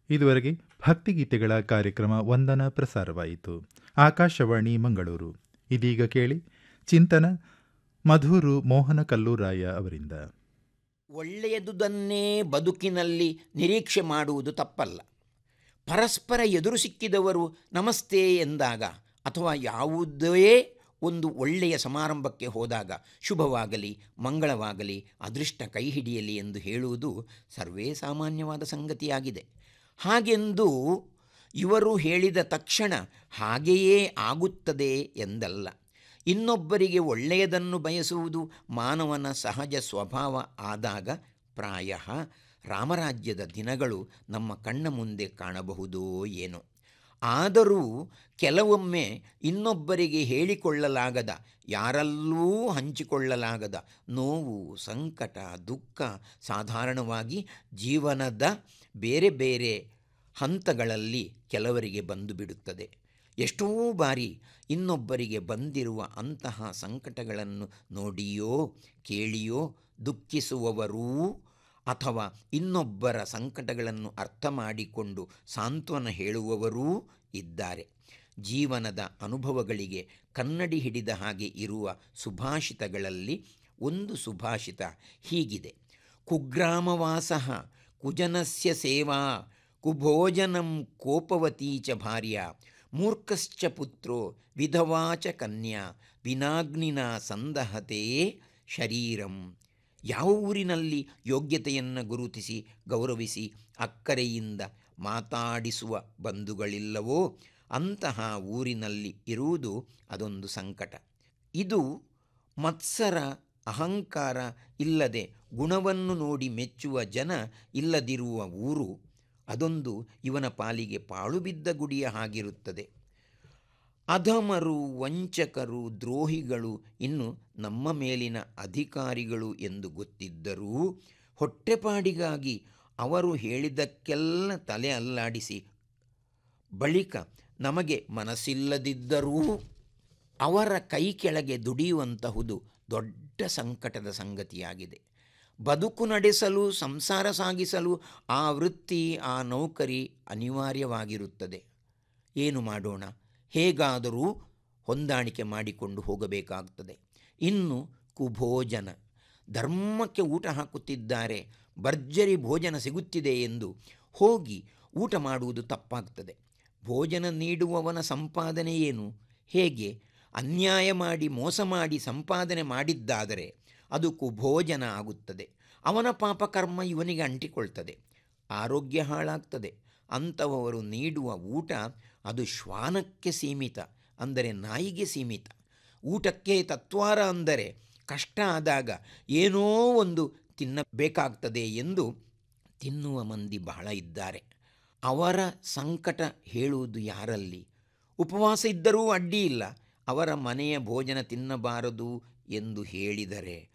ಇದುವರೆಗೆ ಭಕ್ತಿಗೀತೆಗಳ ಕಾರ್ಯಕ್ರಮ ವಂದನ ಪ್ರಸಾರವಾಯಿತು ಆಕಾಶವಾಣಿ ಮಂಗಳೂರು ಇದೀಗ ಕೇಳಿ ಚಿಂತನ ಮಧುರು ಮೋಹನ ಕಲ್ಲೂರಾಯ ಅವರಿಂದ ಒಳ್ಳೆಯದುದನ್ನೇ ಬದುಕಿನಲ್ಲಿ ನಿರೀಕ್ಷೆ ಮಾಡುವುದು ತಪ್ಪಲ್ಲ ಪರಸ್ಪರ ಎದುರು ಸಿಕ್ಕಿದವರು ನಮಸ್ತೆ ಎಂದಾಗ ಅಥವಾ ಯಾವುದೇ ಒಂದು ಒಳ್ಳೆಯ ಸಮಾರಂಭಕ್ಕೆ ಹೋದಾಗ ಶುಭವಾಗಲಿ ಮಂಗಳವಾಗಲಿ ಅದೃಷ್ಟ ಕೈ ಹಿಡಿಯಲಿ ಎಂದು ಹೇಳುವುದು ಸರ್ವೇ ಸಾಮಾನ್ಯವಾದ ಸಂಗತಿಯಾಗಿದೆ ಹಾಗೆಂದು ಇವರು ಹೇಳಿದ ತಕ್ಷಣ ಹಾಗೆಯೇ ಆಗುತ್ತದೆ ಎಂದಲ್ಲ ಇನ್ನೊಬ್ಬರಿಗೆ ಒಳ್ಳೆಯದನ್ನು ಬಯಸುವುದು ಮಾನವನ ಸಹಜ ಸ್ವಭಾವ ಆದಾಗ ಪ್ರಾಯ ರಾಮರಾಜ್ಯದ ದಿನಗಳು ನಮ್ಮ ಕಣ್ಣ ಮುಂದೆ ಕಾಣಬಹುದೋ ಏನೋ ಆದರೂ ಕೆಲವೊಮ್ಮೆ ಇನ್ನೊಬ್ಬರಿಗೆ ಹೇಳಿಕೊಳ್ಳಲಾಗದ ಯಾರಲ್ಲೂ ಹಂಚಿಕೊಳ್ಳಲಾಗದ ನೋವು ಸಂಕಟ ದುಃಖ ಸಾಧಾರಣವಾಗಿ ಜೀವನದ ಬೇರೆ ಬೇರೆ ಹಂತಗಳಲ್ಲಿ ಕೆಲವರಿಗೆ ಬಂದು ಬಿಡುತ್ತದೆ ಎಷ್ಟೋ ಬಾರಿ ಇನ್ನೊಬ್ಬರಿಗೆ ಬಂದಿರುವ ಅಂತಹ ಸಂಕಟಗಳನ್ನು ನೋಡಿಯೋ ಕೇಳಿಯೋ ದುಃಖಿಸುವವರೂ ಅಥವಾ ಇನ್ನೊಬ್ಬರ ಸಂಕಟಗಳನ್ನು ಅರ್ಥ ಮಾಡಿಕೊಂಡು ಸಾಂತ್ವನ ಹೇಳುವವರೂ ಇದ್ದಾರೆ ಜೀವನದ ಅನುಭವಗಳಿಗೆ ಕನ್ನಡಿ ಹಿಡಿದ ಹಾಗೆ ಇರುವ ಸುಭಾಷಿತಗಳಲ್ಲಿ ಒಂದು ಸುಭಾಷಿತ ಹೀಗಿದೆ ಕುಗ್ರಾಮವಾಸ ಕುಜನಸ್ಯ ಸೇವಾ ಕುಭೋಜನಂ ಕೋಪವತೀ ಚ ಭಾರ್ಯ ಮೂರ್ಖಶ್ಚ ಪುತ್ರೋ ವಿಧವಾಚ ಕನ್ಯಾ ವಿನಾಗ್ನಿನ ಸಂದಹತೆ ಶರೀರಂ ಯಾವ ಊರಿನಲ್ಲಿ ಯೋಗ್ಯತೆಯನ್ನು ಗುರುತಿಸಿ ಗೌರವಿಸಿ ಅಕ್ಕರೆಯಿಂದ ಮಾತಾಡಿಸುವ ಬಂಧುಗಳಿಲ್ಲವೋ ಅಂತಹ ಊರಿನಲ್ಲಿ ಇರುವುದು ಅದೊಂದು ಸಂಕಟ ಇದು ಮತ್ಸರ ಅಹಂಕಾರ ಇಲ್ಲದೆ ಗುಣವನ್ನು ನೋಡಿ ಮೆಚ್ಚುವ ಜನ ಇಲ್ಲದಿರುವ ಊರು ಅದೊಂದು ಇವನ ಪಾಲಿಗೆ ಪಾಳು ಬಿದ್ದ ಗುಡಿಯ ಹಾಗಿರುತ್ತದೆ ಅಧಮರು ವಂಚಕರು ದ್ರೋಹಿಗಳು ಇನ್ನು ನಮ್ಮ ಮೇಲಿನ ಅಧಿಕಾರಿಗಳು ಎಂದು ಗೊತ್ತಿದ್ದರೂ ಹೊಟ್ಟೆಪಾಡಿಗಾಗಿ ಅವರು ಹೇಳಿದ್ದಕ್ಕೆಲ್ಲ ತಲೆ ಅಲ್ಲಾಡಿಸಿ ಬಳಿಕ ನಮಗೆ ಮನಸ್ಸಿಲ್ಲದಿದ್ದರೂ ಅವರ ಕೈ ಕೆಳಗೆ ದುಡಿಯುವಂತಹುದು ದೊಡ್ಡ ಸಂಕಟದ ಸಂಗತಿಯಾಗಿದೆ ಬದುಕು ನಡೆಸಲು ಸಂಸಾರ ಸಾಗಿಸಲು ಆ ವೃತ್ತಿ ಆ ನೌಕರಿ ಅನಿವಾರ್ಯವಾಗಿರುತ್ತದೆ ಏನು ಮಾಡೋಣ ಹೇಗಾದರೂ ಹೊಂದಾಣಿಕೆ ಮಾಡಿಕೊಂಡು ಹೋಗಬೇಕಾಗ್ತದೆ ಇನ್ನು ಕುಭೋಜನ ಧರ್ಮಕ್ಕೆ ಊಟ ಹಾಕುತ್ತಿದ್ದಾರೆ ಭರ್ಜರಿ ಭೋಜನ ಸಿಗುತ್ತಿದೆ ಎಂದು ಹೋಗಿ ಊಟ ಮಾಡುವುದು ತಪ್ಪಾಗ್ತದೆ ಭೋಜನ ನೀಡುವವನ ಸಂಪಾದನೆ ಏನು ಹೇಗೆ ಅನ್ಯಾಯ ಮಾಡಿ ಮೋಸ ಮಾಡಿ ಸಂಪಾದನೆ ಮಾಡಿದ್ದಾದರೆ ಅದು ಕುಭೋಜನ ಆಗುತ್ತದೆ ಅವನ ಪಾಪಕರ್ಮ ಇವನಿಗೆ ಅಂಟಿಕೊಳ್ತದೆ ಆರೋಗ್ಯ ಹಾಳಾಗ್ತದೆ ಅಂಥವರು ನೀಡುವ ಊಟ ಅದು ಶ್ವಾನಕ್ಕೆ ಸೀಮಿತ ಅಂದರೆ ನಾಯಿಗೆ ಸೀಮಿತ ಊಟಕ್ಕೆ ತತ್ವಾರ ಅಂದರೆ ಕಷ್ಟ ಆದಾಗ ಏನೋ ಒಂದು ತಿನ್ನಬೇಕಾಗ್ತದೆ ಎಂದು ತಿನ್ನುವ ಮಂದಿ ಬಹಳ ಇದ್ದಾರೆ ಅವರ ಸಂಕಟ ಹೇಳುವುದು ಯಾರಲ್ಲಿ ಉಪವಾಸ ಇದ್ದರೂ ಅಡ್ಡಿ ಇಲ್ಲ ಅವರ ಮನೆಯ ಭೋಜನ ತಿನ್ನಬಾರದು ಎಂದು ಹೇಳಿದರೆ